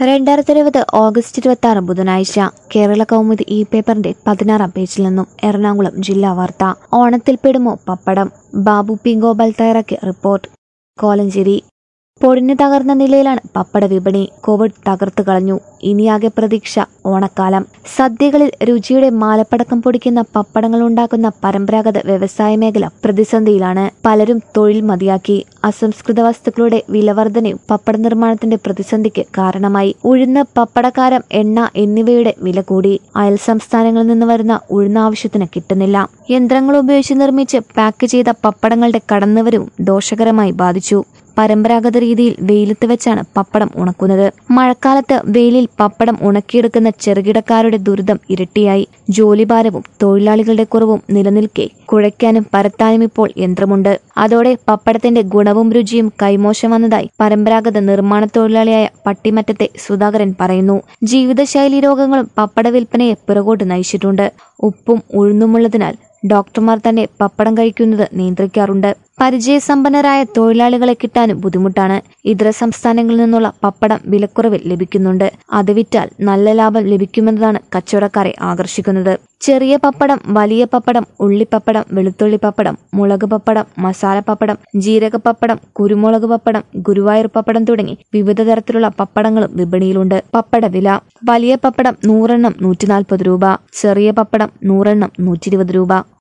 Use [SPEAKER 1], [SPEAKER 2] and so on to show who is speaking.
[SPEAKER 1] രണ്ടായിരത്തി ഇരുപത് ഓഗസ്റ്റ് ഇരുപത്തി ആറ് ബുധനാഴ്ച കേരള കൗമുദി ഇ പേപ്പറിന്റെ പതിനാറാം പേജിൽ നിന്നും എറണാകുളം ജില്ലാ വാർത്ത ഓണത്തിൽ പെടുമോ പപ്പടം ബാബു പി ഗോപാൽ തയ്യാറാക്കിയ റിപ്പോർട്ട് കോലഞ്ചേരി പൊടിഞ്ഞു തകർന്ന നിലയിലാണ് പപ്പട വിപണി കോവിഡ് തകർത്തു കളഞ്ഞു ഇനിയാകെ പ്രതീക്ഷ ഓണക്കാലം സദ്യകളിൽ രുചിയുടെ മാലപ്പടക്കം പൊടിക്കുന്ന പപ്പടങ്ങൾ ഉണ്ടാക്കുന്ന പരമ്പരാഗത വ്യവസായ മേഖല പ്രതിസന്ധിയിലാണ് പലരും തൊഴിൽ മതിയാക്കി അസംസ്കൃത വസ്തുക്കളുടെ വിലവർധനയും പപ്പട നിർമ്മാണത്തിന്റെ പ്രതിസന്ധിക്ക് കാരണമായി ഉഴുന്ന് പപ്പടക്കാരം എണ്ണ എന്നിവയുടെ വില കൂടി അയൽ സംസ്ഥാനങ്ങളിൽ നിന്ന് വരുന്ന ഉഴുന്ന ആവശ്യത്തിന് കിട്ടുന്നില്ല യന്ത്രങ്ങൾ ഉപയോഗിച്ച് നിർമ്മിച്ച് പാക്ക് ചെയ്ത പപ്പടങ്ങളുടെ കടന്നുവരവും ദോഷകരമായി ബാധിച്ചു പരമ്പരാഗത രീതിയിൽ വെയിലത്ത് വെച്ചാണ് പപ്പടം ഉണക്കുന്നത് മഴക്കാലത്ത് വെയിലിൽ പപ്പടം ഉണക്കിയെടുക്കുന്ന ചെറുകിടക്കാരുടെ ദുരിതം ഇരട്ടിയായി ജോലിഭാരവും തൊഴിലാളികളുടെ കുറവും നിലനിൽക്കെ കുഴയ്ക്കാനും പരത്താനും ഇപ്പോൾ യന്ത്രമുണ്ട് അതോടെ പപ്പടത്തിന്റെ ഗുണവും രുചിയും കൈമോശം വന്നതായി പരമ്പരാഗത നിർമ്മാണ തൊഴിലാളിയായ പട്ടിമറ്റത്തെ സുധാകരൻ പറയുന്നു ജീവിതശൈലി രോഗങ്ങളും പപ്പട വിൽപ്പനയെ പിറകോട്ട് നയിച്ചിട്ടുണ്ട് ഉപ്പും ഉഴുന്നുമുള്ളതിനാൽ ഡോക്ടർമാർ തന്നെ പപ്പടം കഴിക്കുന്നത് നിയന്ത്രിക്കാറുണ്ട് പരിചയസമ്പന്നരായ തൊഴിലാളികളെ കിട്ടാനും ബുദ്ധിമുട്ടാണ് ഇതര സംസ്ഥാനങ്ങളിൽ നിന്നുള്ള പപ്പടം വിലക്കുറവിൽ ലഭിക്കുന്നുണ്ട് അത് വിറ്റാൽ നല്ല ലാഭം ലഭിക്കുമെന്നതാണ് കച്ചവടക്കാരെ ആകർഷിക്കുന്നത് ചെറിയ പപ്പടം വലിയ പപ്പടം ഉള്ളിപ്പപ്പടം വെളുത്തുള്ളി പപ്പടം മുളക് പപ്പടം മസാല പപ്പടം ജീരക പപ്പടം കുരുമുളക് പപ്പടം ഗുരുവായൂർ പപ്പടം തുടങ്ങി വിവിധ തരത്തിലുള്ള പപ്പടങ്ങളും വിപണിയിലുണ്ട് പപ്പട വില വലിയ പപ്പടം നൂറെണ്ണം നൂറ്റി നാൽപ്പത് രൂപ ചെറിയ പപ്പടം നൂറെണ്ണം നൂറ്റി ഇരുപത് രൂപ